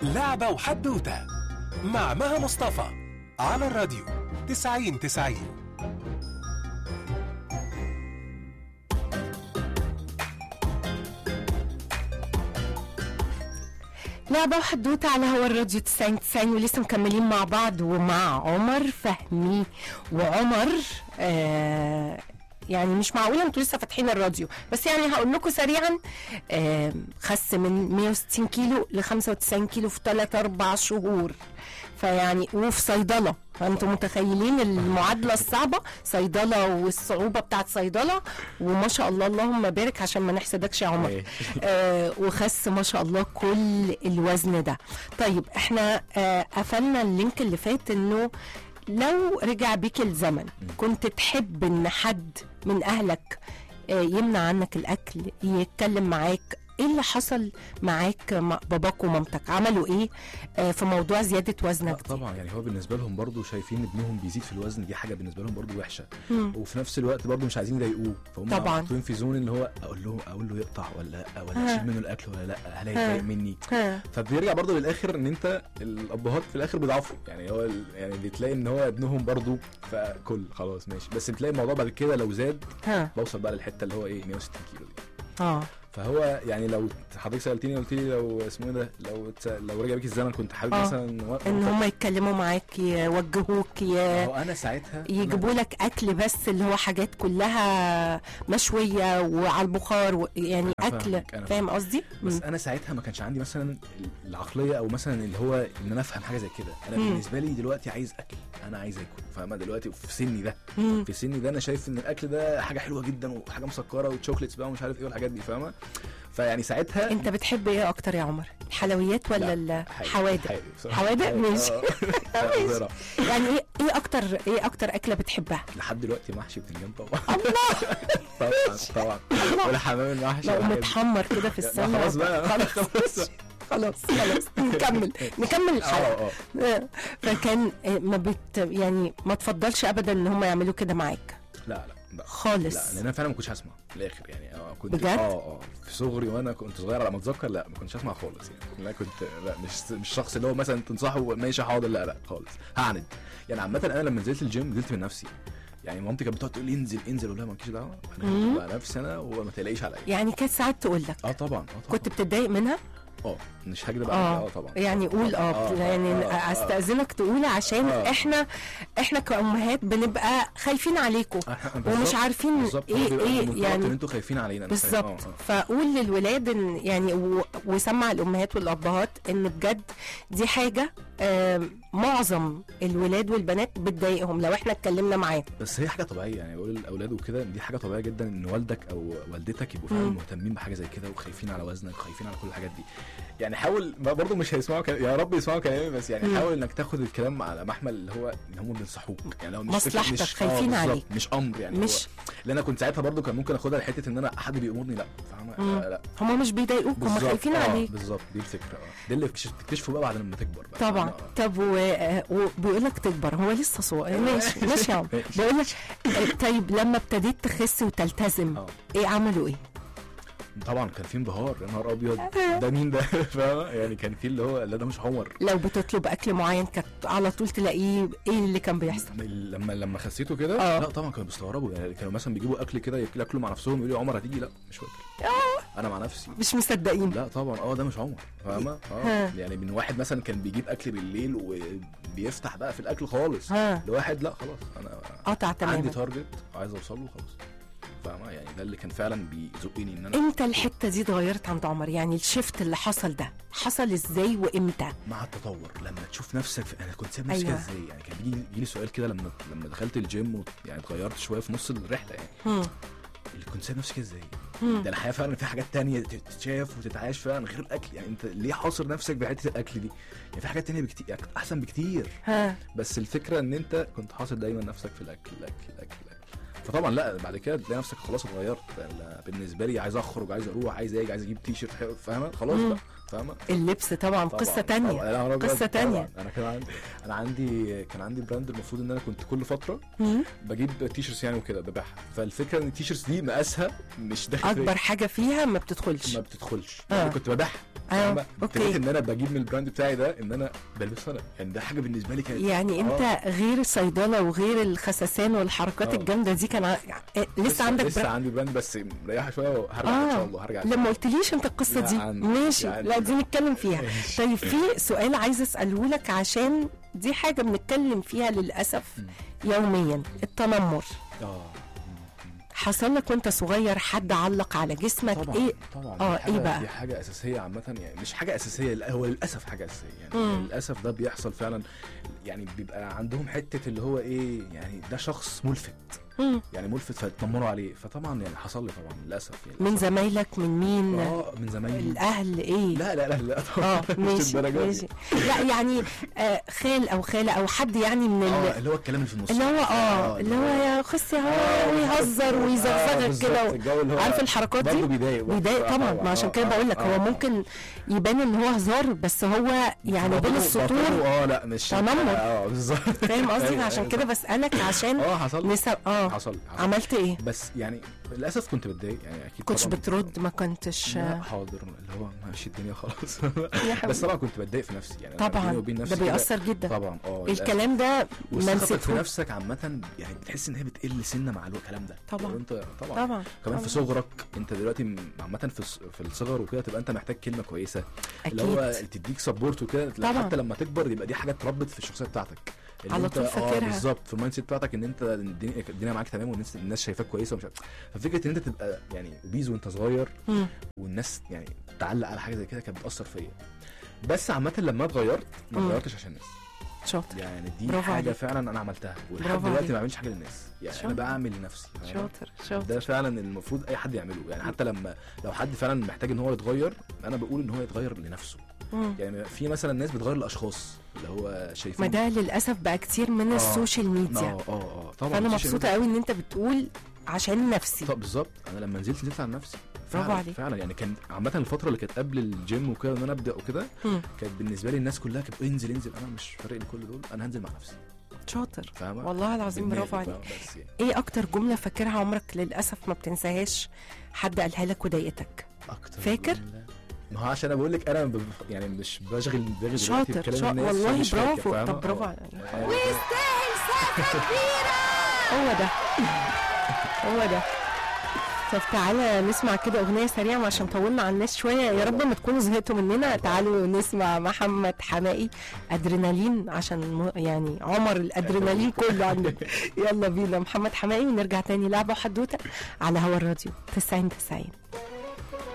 لعبة وحدوتة مع مها مصطفى على الراديو تسعين تسعين لعبة وحدوتة على هوا الراديو 90 90 ولسه مكملين مع بعض ومع عمر فهمي وعمر آه يعني مش معقولة انتوا لسه فاتحين الراديو بس يعني هقول لكم سريعا آه خس من 160 كيلو ل 95 كيلو في 3 4 شهور فيعني وفي صيدلة فانتوا متخيلين المعادلة الصعبة صيدلة والصعوبة بتاعت صيدلة وما شاء الله اللهم بارك عشان ما نحسدكش يا عمر إيه. آه وخس ما شاء الله كل الوزن ده طيب احنا آه قفلنا اللينك اللي فات انه لو رجع بيك الزمن كنت تحب ان حد من اهلك آه يمنع عنك الاكل يتكلم معاك ايه اللي حصل معاك مع باباك ومامتك عملوا ايه آه في موضوع زياده لا وزنك دي طبعا يعني هو بالنسبه لهم برضو شايفين ابنهم بيزيد في الوزن دي حاجه بالنسبه لهم برضو وحشه مم. وفي نفس الوقت برضو مش عايزين يضايقوه فهم طبعاً. محطوطين في زون اللي هو اقول له اقول له يقطع ولا لا ولا ها. اشيل منه الاكل ولا لا هل ها. هيتضايق مني ها فبيرجع برضو للاخر ان انت الابهات في الاخر بيضعفوا يعني هو ال- يعني بتلاقي ان هو ابنهم برضو فكل خلاص ماشي بس بتلاقي الموضوع بعد كده لو زاد ها بوصل بقى للحته اللي هو ايه 160 كيلو دي اه فهو يعني لو حضرتك سالتني قلت لي لو اسمه ايه ده لو تس- لو رجع بيك الزمن كنت حابب آه. مثلا و- ان هم يتكلموا معاك يوجهوك ي... هو انا ساعتها يجيبوا لك اكل بس اللي هو حاجات كلها مشويه وعلى البخار و... يعني أنا اكل فاهمك، أنا فاهم قصدي؟ بس مم. انا ساعتها ما كانش عندي مثلا العقليه او مثلا اللي هو ان انا افهم حاجه زي كده انا مم. بالنسبه لي دلوقتي عايز اكل انا عايز اكل فاهمه دلوقتي في سني ده مم. في سني ده انا شايف ان الاكل ده حاجه حلوه جدا وحاجه مسكره وتشوكليتس بقى ومش عارف ايه والحاجات دي فاهمه فيعني ساعتها انت بتحب ايه اكتر يا عمر؟ الحلويات ولا لا، حقيقي- الحوادق؟ حقيقي بصراحة. حوادق؟ حقيقي، ماشي. آه. لا، ماشي. بصراحة. يعني ايه ايه اكتر ايه اكتر اكله بتحبها؟ لحد دلوقتي محشي بتنجان طبعا الله طبعا طبعا والحمام المحشي لو والحاجات دي. متحمر كده في لا، السمنه خلاص بقى. خلاص خلاص. خلاص خلاص نكمل نكمل الحلقه اه اه فكان آه، ما بت يعني ما تفضلش ابدا ان هم يعملوا كده معاك لا لا لا خالص لا لان انا فعلا ما كنتش هسمع في الاخر يعني اه كنت بجد؟ اه اه في صغري وانا كنت صغير على ما اتذكر لا ما كنتش هسمع خالص يعني لا كنت لا مش مش الشخص اللي هو مثلا تنصحه ماشي حاضر لا لا خالص هعند يعني عامه انا لما نزلت الجيم نزلت من نفسي يعني مامتي كانت بتقعد تقول لي انزل انزل اقول لها مالكيش دعوه انا مم. بقى نفسي انا وما تقلقيش عليا يعني كانت ساعات تقول لك اه طبعا اه طبعا كنت بتتضايق منها؟ اه مش هكدب عليك اه اه طبعا يعني قول اه آه، يعني آه، آه. استاذنك تقول عشان آه. احنا احنا كامهات بنبقى خايفين عليكم إحنا- ومش بالظبط- عارفين بالظبط ايه هو بيبقى ايه منطلق يعني ان انتوا خايفين علينا أنا فاهم. بالظبط آه، آه. فقول للولاد ان يعني و- وسمع الامهات والابهات ان بجد دي حاجه آم، معظم الولاد والبنات بتضايقهم لو احنا اتكلمنا معاه بس هي حاجه طبيعيه يعني بقول للاولاد وكده دي حاجه طبيعيه جدا ان والدك او والدتك يبقوا فعلا مم. مهتمين بحاجه زي كده وخايفين على وزنك وخايفين على كل الحاجات دي يعني حاول ما برضه مش هيسمعوا كلام يا رب يسمعوا كلامي بس يعني مم. حاول انك تاخد الكلام على محمل اللي هو ان هم بينصحوك يعني لو مش فكرة- مصلحتك، مش خايفين آه بالظبط، عليك. مش امر يعني مش هو لان انا كنت ساعتها برضه كان ممكن اخدها لحته ان انا حد بيامرني لا فاهمه مم. آه لا هما مش بيضايقوك هما بالظبط، خايفين آه، عليك بالظبط دي الفكره اه ده اللي بتكتشفه بقى بعد لما تكبر بقى طبعا آه. طب و... آه، وبيقول لك تكبر هو لسه صغير ماشي ماشي يا عم ماشي. بقول لك آه، طيب لما ابتديت تخس وتلتزم اه ايه عملوا ايه؟ طبعا كان في انبهار يا نهار ابيض ده مين ده فاهمه يعني كان في اللي هو لا ده مش عمر لو بتطلب اكل معين كانت على طول تلاقيه ايه اللي كان بيحصل؟ لما لما خسيته كده آه. لا طبعا كانوا بيستغربوا يعني كانوا مثلا بيجيبوا اكل كده ياكلوا مع نفسهم يقولوا يا عمر هتيجي لا مش واكل انا مع نفسي مش مصدقين لا طبعا اه ده مش عمر فاهمه اه ها. يعني من واحد مثلا كان بيجيب اكل بالليل وبيفتح بقى في الاكل خالص ها لواحد لا خلاص انا قطع عندي تماما تارجت عايز اوصل له خلاص فاهمه يعني ده اللي كان فعلا بيزقني ان انا امتى الحته دي اتغيرت عند عمر يعني الشفت اللي حصل ده حصل ازاي وامتى مع التطور لما تشوف نفسك في انا كنت سايب نفسي أيوة. كده ازاي يعني كان بيجي يجي لي سؤال كده لما لما دخلت الجيم و... يعني اتغيرت شويه في نص الرحله يعني هم. اللي كنت سايب نفسي كده ازاي هم. ده الحياه فعلا في حاجات تانية تتشاف وتتعاش فعلا غير الاكل يعني انت ليه حاصر نفسك بحته الاكل دي يعني في حاجات تانية بكتير يعني احسن بكتير ها بس الفكره ان انت كنت حاصر دايما نفسك في الاكل الاكل الاكل الاكل فطبعا لا بعد كده تلاقي نفسك خلاص اتغيرت لا، بالنسبه لي عايز اخرج عايز اروح عايز اجي عايز اجيب تي شيرت حلو، فاهمه خلاص مم. بقى فاهمه اللبس طبعا طبعاً، قصه طبعاً. تانية لا، أنا بجد قصة تانية. طبعاً. انا كان عندي انا عندي كان عندي براند المفروض ان انا كنت كل فتره هم. بجيب تي شيرتس يعني وكده ببيعها فالفكره ان التي شيرتس دي مقاسها مش داخل اكبر حاجه فيها ما بتدخلش ما بتدخلش آه. يعني كنت ببيعها فاهمة؟ اوكي ابتديت ان انا بجيب من البراند بتاعي ده ان انا بلبسه انا يعني ده حاجه بالنسبه لي كانت يعني انت غير الصيدله وغير الخسسان والحركات آه. الجامده دي كان ع- آه، لسه عندك لسه برا- عندي براند بس مريحه شويه وهرجع ان شاء اه الله هرجع لما قلتليش انت القصه لا دي عندي- ماشي لا عندي. لا دي نتكلم فيها ماشي. طيب في سؤال عايزه اساله لك عشان دي حاجه بنتكلم فيها للاسف يوميا التنمر اه حصل لك وانت صغير حد علق على جسمك طبعا ايه طبعا اه، دي حاجة ايه بقى؟ دي حاجه اساسيه عامه يعني مش حاجه اساسيه لا هو للاسف حاجه اساسيه يعني مم. للاسف ده بيحصل فعلا يعني بيبقى عندهم حته اللي هو ايه يعني ده شخص ملفت مم. يعني ملفت فيتنمروا عليه فطبعا يعني حصل لي طبعا للاسف يعني من زمايلك من مين اه من زمايلي الاهل ايه لا لا لا لا طبعا اه مش ماشي الدرجة دي. ماشي لا يعني آه خال او خاله او حد يعني من ال... اه اللي هو الكلام اللي في النص اللي هو اه اللي هو يا خس يا هو ويهزر ويزغزغك كده و- عارف الحركات برضه دي بيضايق برضه. بيضايق آه، طبعا ما عشان كده آه، بقول لك آه، هو آه. ممكن يبان ان هو هزار بس هو يعني بين بطنه- السطور بطنه اه لا مش تنمر. اه بالظبط فاهم قصدي أيوة، عشان أيوة، كده صح. بسالك عشان اه حصل نسب اه حصل حصل عملت ايه بس يعني للاسف كنت بتضايق يعني اكيد كنتش طبعاً. بترد ما كنتش لا حاضر اللي هو ماشي الدنيا خلاص يا حبيبي. بس طبعا كنت بتضايق في نفسي يعني أنا بيني طبعا وبين ده نفسي كده بيأثر جدا طبعا اه للأسف. الكلام ده ما وثقتك في نسيتهوش نفسك عامة يعني بتحس ان هي بتقل سنة مع الكلام ده طبعاً. لو انت طبعا, طبعا كمان طبعاً. في صغرك انت دلوقتي م- عامة في الص- في الصغر وكده تبقى انت محتاج كلمة كويسة اللي هو اكيد تديك سبورت وكده طبعاً. حتى لما تكبر يبقى دي حاجة اتربت في الشخصية بتاعتك اللي على انت- طول اه فاكرها. بالظبط في المايند سيت بتاعتك ان انت الدنيا الدنيا معاك تمام والناس الناس شايفاك كويسه ومش عارف ففكره ان انت تبقى يعني اوبيز وانت صغير مم. والناس يعني تعلق على حاجه زي كده كانت بتاثر فيا بس عامه لما اتغيرت ما مم. اتغيرتش عشان الناس شاطر يعني دي برافو حاجه عليك. فعلا انا عملتها ولحد برافو دلوقتي عليك. ما بعملش حاجه للناس يعني شاطر. انا بعمل لنفسي فاهمة؟ شاطر شاطر ده فعلا المفروض اي حد يعمله يعني حتى لما لو حد فعلا محتاج ان هو يتغير انا بقول ان هو يتغير لنفسه مم. يعني في مثلا ناس بتغير الاشخاص اللي هو شايفين ما ده للاسف بقى كتير من آه. السوشيال ميديا اه اه اه طبعا فانا السوشيال مبسوطه قوي ان انت بتقول عشان نفسي طب بالظبط انا لما نزلت نزلت عن نفسي برافو فعلا عليك. فعلا يعني كان عامه الفتره اللي كانت قبل الجيم وكده ان انا ابدا وكده مم. كانت بالنسبه لي الناس كلها كانت انزل انزل انا مش فارق لي كل دول انا هنزل مع نفسي شاطر فاهمه والله العظيم بدماغي، برافو عليك فاهمة؟ بس يعني ايه اكتر جمله فاكرها عمرك للاسف ما بتنساهاش حد قالها لك وضايقتك اكتر فاكر؟ جملة. ما هو عشان انا بقول لك انا ب- يعني مش بشغل دماغي دلوقتي شاطر بكلام شاطر الناس والله فمش فاكر، برافو فاهمة؟ طب برافو آه. عليك آه. ويستاهل سقفه كبيره هو ده هو ده طب تعالى نسمع كده اغنيه سريعه عشان طولنا على الناس شويه يا رب ما تكونوا زهقتوا مننا تعالوا نسمع محمد حمائي ادرينالين عشان م- يعني عمر الادرينالين كله عندنا يلا بينا محمد حمائي ونرجع تاني لعبه وحدوته على هوا الراديو 90 90